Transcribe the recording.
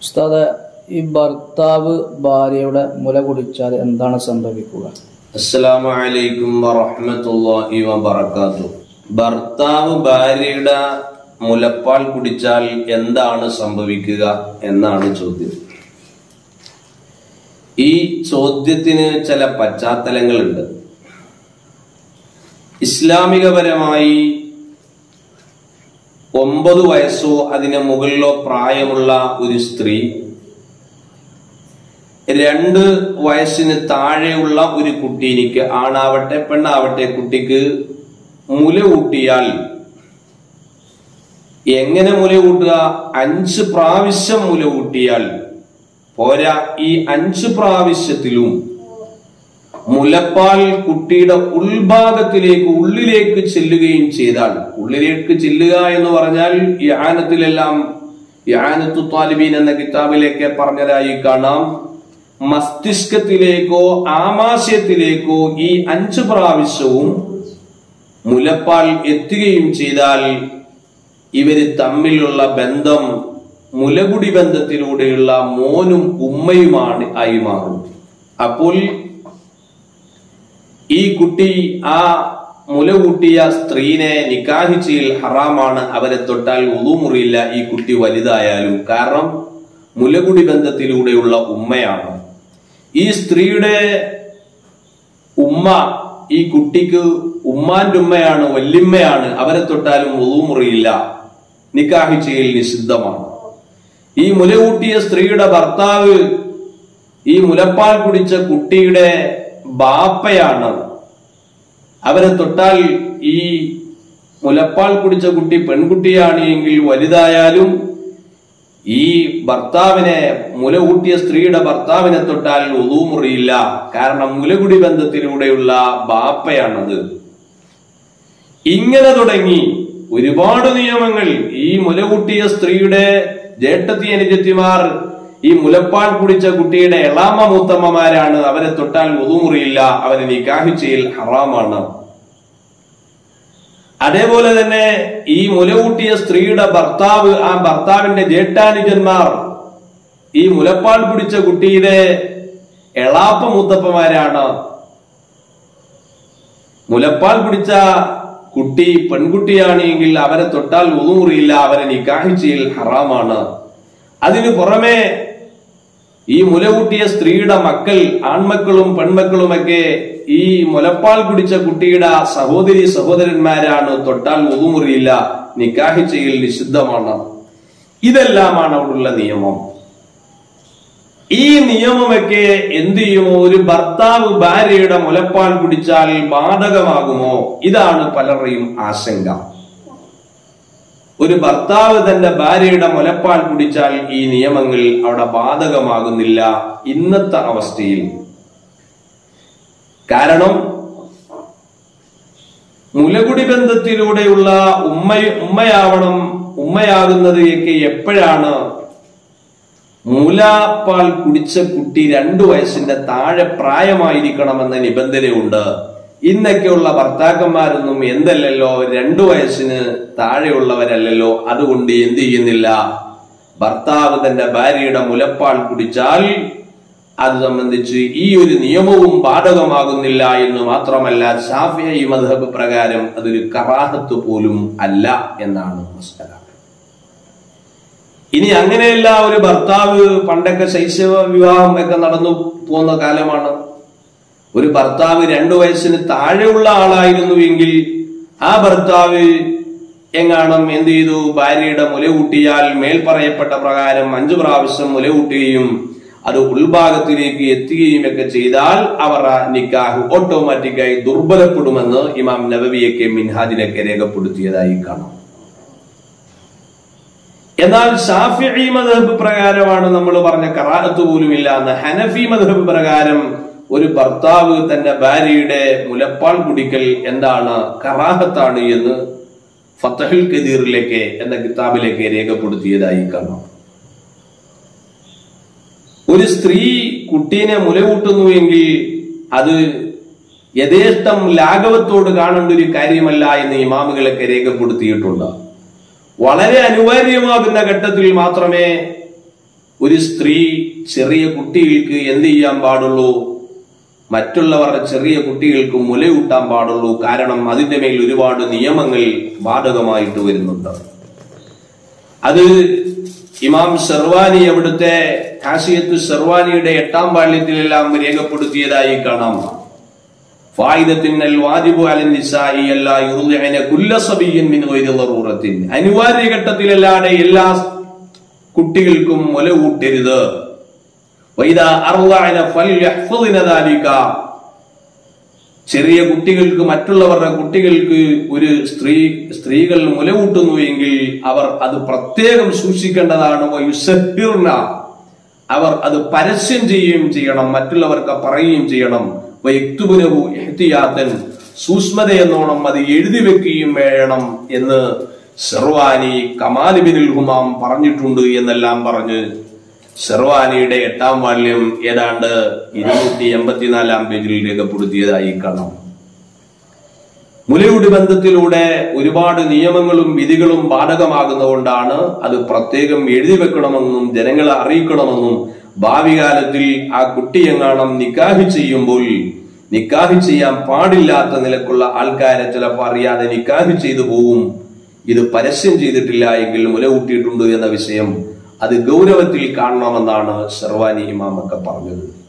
ഉസ്താദ് ഈ ഭർത്താവ് ഭാര്യയുടെ മുല കുടിച്ചാൽ എന്താണ് സംഭവിക്കുക അസ്സലാമു അലൈക്കും വറഹ്മത്തുള്ളാഹി വബറകാതുഹു ഭർത്താവ് ഭാര്യയുടെ മുലപ്പാൽ കുടിച്ചാൽ എന്താണ് സംഭവിക്കുക എന്നാണ് ചോദ്യം ഈ ചോദ്യത്തിന് ചില പശ്ചാത്തലങ്ങളുണ്ട് ഇസ്ലാമികപരമായി ഒമ്പത് വയസ്സോ അതിന് മുകളിലോ പ്രായമുള്ള ഒരു സ്ത്രീ രണ്ട് വയസ്സിന് താഴെയുള്ള ഒരു കുട്ടീനിക്ക് ആണാവട്ടെ പെണ്ണാവട്ടെ കുട്ടിക്ക് മുല കൂട്ടിയാൽ എങ്ങനെ മുല കൂട്ടുക അഞ്ച് പ്രാവശ്യം മുല കൂട്ടിയാൽ പോരാ ഈ അഞ്ച് പ്രാവശ്യത്തിലും മുലപ്പാൽ കുട്ടിയുടെ ഉൾഭാഗത്തിലേക്ക് ഉള്ളിലേക്ക് ചെല്ലുകയും ചെയ്താൽ ഉള്ളിലേക്ക് ചെല്ലുക എന്ന് പറഞ്ഞാൽ ഈ ആനത്തിലെല്ലാം യാനത്തു താലിബീൻ എന്ന കിതാബിലേക്ക് പറഞ്ഞതായി കാണാം മസ്തിഷ്കത്തിലേക്കോ ആമാശയത്തിലേക്കോ ഈ അഞ്ച് പ്രാവശ്യവും മുലപ്പാൽ എത്തുകയും ചെയ്താൽ ഇവര് തമ്മിലുള്ള ബന്ധം മുലകുടി ബന്ധത്തിലൂടെയുള്ള മോനും ഉമ്മയുമാണ് ആയി മാറും അപ്പോൾ ഈ കുട്ടി ആ മുല കൂട്ടിയ സ്ത്രീനെ നിക്കാഹിച്ചയിൽ ഹറാമാണ് അവരെ തൊട്ടാൽ ഉളുമുറിയില്ല ഈ കുട്ടി വലുതായാലും കാരണം മുലകുടി ബന്ധത്തിലൂടെയുള്ള ഉമ്മയാണ് ഈ സ്ത്രീയുടെ ഉമ്മ ഈ കുട്ടിക്ക് ഉമ്മാന്റെ ഉമ്മയാണ് വല്യമ്മയാണ് അവരെ തൊട്ടാലും ഉളുമുറിയില്ല നിക്കാഹിച്ചയിൽ നിഷിദ്ധമാണ് ഈ മുലകൂട്ടിയ സ്ത്രീയുടെ ഭർത്താവ് ഈ മുലപ്പാൽ കുടിച്ച കുട്ടിയുടെ ബാപ്പയാണ് അവരെ തൊട്ടാൽ ഈ മുലപ്പാൽ കുടിച്ച കുട്ടി പെൺകുട്ടിയാണ് എങ്കിൽ വലുതായാലും ഈ ഭർത്താവിനെ മുല കൂട്ടിയ സ്ത്രീയുടെ ഭർത്താവിനെ തൊട്ടാൽ ഒതുമുറിയില്ല കാരണം മുലകുടി ബന്ധത്തിലൂടെയുള്ള ബാപ്പയാണത് ഇങ്ങനെ തുടങ്ങി ഒരുപാട് നിയമങ്ങൾ ഈ മുലകൂട്ടിയ സ്ത്രീയുടെ ജേട്ടത്തി അനുജത്തിമാർ ഈ മുലപ്പാൽ കുടിച്ച കുട്ടിയുടെ എളാമ മൂത്തമ്മമാരാണ് അവരെ തൊട്ടാൽ ഒതുമുറിയില്ല അവരെ നിക്കാഹിച്ചയിൽ ഹറാമാണ് അതേപോലെ തന്നെ ഈ മുലകൂട്ടിയ സ്ത്രീയുടെ ഭർത്താവ് ആ ഭർത്താവിന്റെ ജേഷ്ഠാനുജന്മാർ ഈ മുലപ്പാൽ പിടിച്ച കുട്ടിയുടെ എളാപ്പ മൂത്തപ്പമാരാണ് മുലപ്പാൽ പിടിച്ച കുട്ടി പെൺകുട്ടിയാണ് എങ്കിൽ അവരെ തൊട്ടാൽ ഒതുമുറിയില്ല അവരെ നിക്കാഹിച്ചയിൽ ഹറാമാണ് അതിനു പുറമെ ഈ മുലകൂട്ടിയ സ്ത്രീയുടെ മക്കൾ ആൺമക്കളും പെൺമക്കളുമൊക്കെ ഈ മുലപ്പാൽ കുടിച്ച കുട്ടിയുടെ സഹോദരി സഹോദരന്മാരാണ് തൊട്ടാൽ ഒതുമുറിയില്ല നിക്കാഹിച്ചയിൽ നിഷിദ്ധമാണ് ഇതെല്ലാമാണ് അവിടുള്ള നിയമം ഈ നിയമമൊക്കെ എന്ത് ചെയ്യുമോ ഒരു ഭർത്താവ് ഭാര്യയുടെ മുലപ്പാൽ കുടിച്ചാൽ ബാധകമാകുമോ ഇതാണ് പലരുടെയും ആശങ്ക ഒരു ഭർത്താവ് തന്റെ ഭാര്യയുടെ മുലപ്പാൽ കുടിച്ചാൽ ഈ നിയമങ്ങൾ അവിടെ ബാധകമാകുന്നില്ല ഇന്നത്തെ അവസ്ഥയിൽ കാരണം മുലകുടി ബന്ധത്തിലൂടെയുള്ള ഉമ്മ ഉമ്മയാവണം ഉമ്മയാകുന്നതൊക്കെ എപ്പോഴാണ് മൂലാപ്പാൽ കുടിച്ച കുട്ടി രണ്ടു വയസ്സിന്റെ താഴെ പ്രായമായിരിക്കണമെന്ന നിബന്ധനയുണ്ട് ഇന്നൊക്കെയുള്ള ഭർത്താക്കന്മാരൊന്നും എന്തല്ലല്ലോ രണ്ടു വയസ്സിന് താഴെയുള്ളവരല്ലല്ലോ അതുകൊണ്ട് എന്ത് ചെയ്യുന്നില്ല ഭർത്താവ് തന്റെ ഭാര്യയുടെ മുലപ്പാൽ കുടിച്ചാൽ അത് സംബന്ധിച്ച് ഈ ഒരു നിയമവും ബാധകമാകുന്നില്ല എന്ന് മാത്രമല്ല ഷാഫിഈ മദ്ഹബ് പ്രകാരം അതൊരു കറാഹത്ത് പോലും അല്ല എന്നാണ് മനസ്സിലാക്കുന്നത് ഇനി അങ്ങനെയല്ല ഒരു ഭർത്താവ് പണ്ടൊക്കെ ശൈശവ വിവാഹം ഒക്കെ നടന്നു പോകുന്ന കാലമാണ് ഒരു ഭർത്താവ് രണ്ടു വയസ്സിന് താഴെയുള്ള ആളായിരുന്നു എങ്കിൽ ആ ഭർത്താവ് എങ്ങാണം എന്ത് ചെയ്തു ഭാര്യയുടെ മുല കൂട്ടിയാൽ മേൽ പറയപ്പെട്ട പ്രകാരം അഞ്ചു പ്രാവശ്യം മുല കൂട്ടുകയും അത് ഉൾഭാഗത്തിലേക്ക് എത്തുകയും ഒക്കെ ചെയ്താൽ അവർ ആ നിക്കാഹ് ഓട്ടോമാറ്റിക്കായി ദുർബലപ്പെടുമെന്ന് ഇമാം നബവിയൊക്കെ മിൻഹാജിനൊക്കെ രേഖപ്പെടുത്തിയതായി കാണാം എന്നാൽ ഷാഫിഈ മദ്ഹബ് പ്രകാരമാണ് നമ്മൾ പറഞ്ഞ കറാഹത്ത് പോലും ഇല്ല എന്ന് ഹനഫി മദ്ഹബ് പ്രകാരം ഒരു ഭർത്താവ് തന്റെ ഭാര്യയുടെ മുലപ്പാൽ കുടിക്കൽ എന്താണ് കറാഹത്താണ് എന്ന് ഫത്തഹുൽ കദീറിലേക്ക് എന്ന കിതാബിലേക്ക് രേഖപ്പെടുത്തിയതായി കാണാം ഒരു സ്ത്രീ കുട്ടീനെ മുലകൂട്ടുന്നുവെങ്കിൽ അത് യഥേഷ്ടം ലാഘവത്തോട് കാണേണ്ട ഒരു കാര്യമല്ല എന്ന് ഇമാമുകളൊക്കെ രേഖപ്പെടുത്തിയിട്ടുണ്ട് വളരെ അനിവാര്യമാകുന്ന ഘട്ടത്തിൽ മാത്രമേ ഒരു സ്ത്രീ ചെറിയ കുട്ടികൾക്ക് എന്ത് ചെയ്യാൻ പാടുള്ളൂ മറ്റുള്ളവരുടെ ചെറിയ കുട്ടികൾക്ക് മുലയൂട്ടാൻ പാടുള്ളൂ കാരണം അതിന്റെ മേൽ ഒരുപാട് നിയമങ്ങൾ ബാധകമായിട്ട് വരുന്നുണ്ട് അത് ഇമാം ഷെർവാനി അവിടുത്തെ കാശിയത്ത് ഷെർവാനിയുടെ എട്ടാം പാണ്ഡ്യത്തിലെല്ലാം രേഖപ്പെടുത്തിയതായി കാണാം ഫായിദത്തിനൽ വാജിബു അലൻ നിസായി അല്ലാ യുർദിഅന കുല്ല സബിയ്യിൻ മിൻ ഗൈരി ദറൂറത്തിൻ അനിവാര്യ ഘട്ടത്തിലല്ലാതെ എല്ലാ കുട്ടികൾക്കും മുല ഊട്ടരുത് വൈദാ അർളഅന ഫൽയഹ്ഫദിന ദാലിക ചെറിയ കുട്ടികൾക്ക് മറ്റുള്ളവരുടെ കുട്ടികൾക്ക് ഒരു സ്ത്രീ സ്ത്രീകൾ മുലകൂട്ടുന്നു എങ്കിൽ അവർ അത് പ്രത്യേകം സൂക്ഷിക്കേണ്ടതാണ് വയുസഹിർന. അവർ അത് പരസ്യം ചെയ്യുകയും ചെയ്യണം മറ്റുള്ളവർക്ക് പറയുകയും ചെയ്യണം വയക്തുബുനഹു എഹ്തിയാത്തൻ സൂക്ഷ്മതയെന്നോണം അത് എഴുതി വെക്കുകയും വേണം എന്ന് ഷെർവാനി കമാലിബിനുൽ ഹുമാം പറഞ്ഞിട്ടുണ്ട് എന്നെല്ലാം പറഞ്ഞ് ഷെർവാനിയുടെ എട്ടാം വാല്യം ഏതാണ്ട് ഇരുന്നൂറ്റി എൺപത്തിനാലാം പേജിൽ രേഖപ്പെടുത്തിയതായി കാണാം മുലയുടെ ബന്ധത്തിലൂടെ ഒരുപാട് നിയമങ്ങളും വിധികളും ബാധകമാകുന്നതുകൊണ്ടാണ് അത് പ്രത്യേകം എഴുതി വെക്കണമെന്നും ജനങ്ങളെ അറിയിക്കണമെന്നും ഭാവി കാലത്തിൽ ആ കുട്ടിയെങ്ങാണം നിക്കാഹി ചെയ്യുമ്പോൾ നിക്കാഹി ചെയ്യാൻ പാടില്ലാത്ത നിലക്കുള്ള ആൾക്കാരെ ചിലപ്പോൾ അറിയാതെ നിക്കാഹി ചെയ്തു പോവും ഇത് പരസ്യം ചെയ്തിട്ടില്ല എങ്കിൽ മുല കൂട്ടിയിട്ടുണ്ട് എന്ന വിഷയം അത് ഗൗരവത്തിൽ കാണണമെന്നാണ് ഷെർവാനി ഇമാമൊക്കെ പറഞ്ഞത്